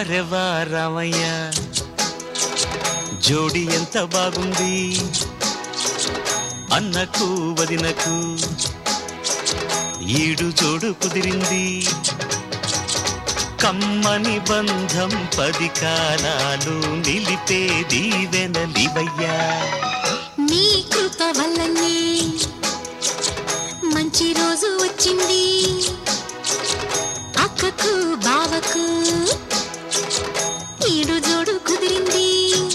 వారెవా రామయ్య జోడి ఎంత బాగుంది అన్నకు వదినకు ఈడు జోడు కుదిరింది కమ్మని బంధం పది కాలాలు నిలిపేది వెనలివయ్యా నీ కృప వల్లనే మంచి రోజు వచ్చింది అక్కకు బావకు ఈడు జోడు కుదిరింది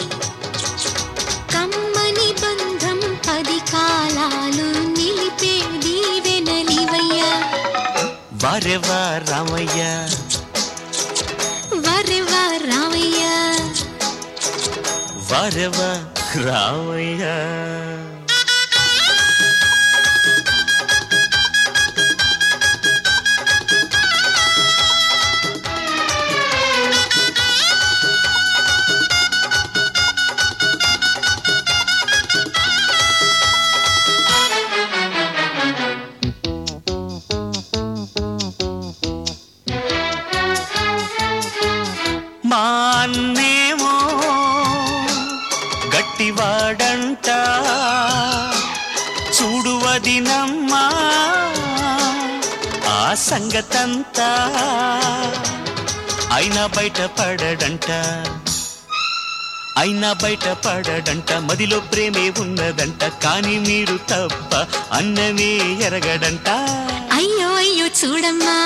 కమ్మని బంధం పది కాలాలు నిలిపేది వెనలివయ్యా వారెవా రామయ్య వరెవా రామయ్య వారెవా రామయ్య మా అన్నేమో గట్టివాడంట చూడువదినమ్మా ఆ సంగతంతా అయినా బయట పడడంట అయినా బయట పడడంట మదిలో ప్రేమే ఉన్నదంట కానీ మీరు తప్ప అన్నమే ఎరగడంట అయ్యో అయ్యో చూడమ్మా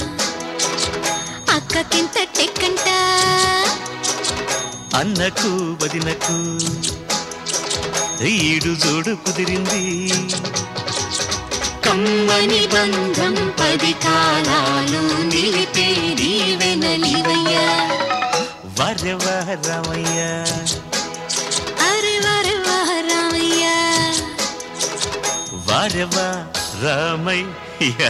అక్కకింత టెక్కంట అన్నకు వదినకు ఈడు జోడు కుదిరింది కమ్మని బంధం పది కాలాలు నిలిపేది వెనలివయ్యా వరవ రమయ్య అరే వరే వహ రామయ్య వరవ రమయ్య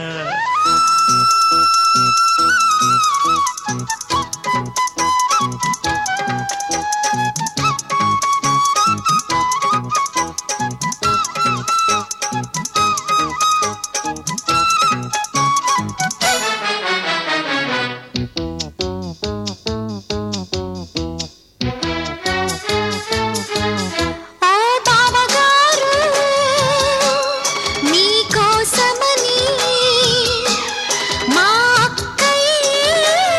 ఓ బావగారు మీకోసమని మా అక్కయ్య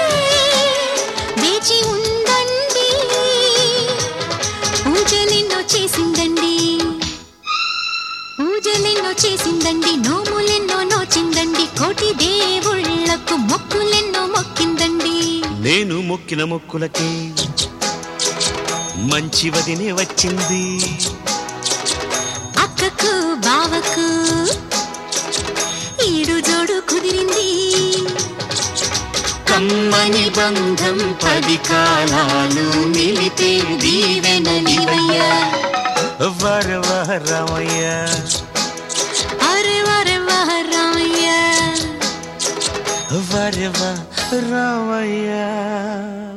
వేచి ఉందండి పూజలెన్నో చేసిందండి పూజలెన్నో చేసిందండి నోములెన్నో నోచిందండి కోటి దేవుళ్ళకు మొక్కులెన్నో మొక్కిందండి నేను మొక్కిన మొక్కులకి మంచి వదినే వచ్చింది అక్కకు బావకు ఈడు జోడు కుదిరింది కమ్మని బంధం పది కాలాలు నిలిపేది వెనలివయ్యా వరవ రమయ్య అరే వరే వహ రామయ్య వరవ రమయ్య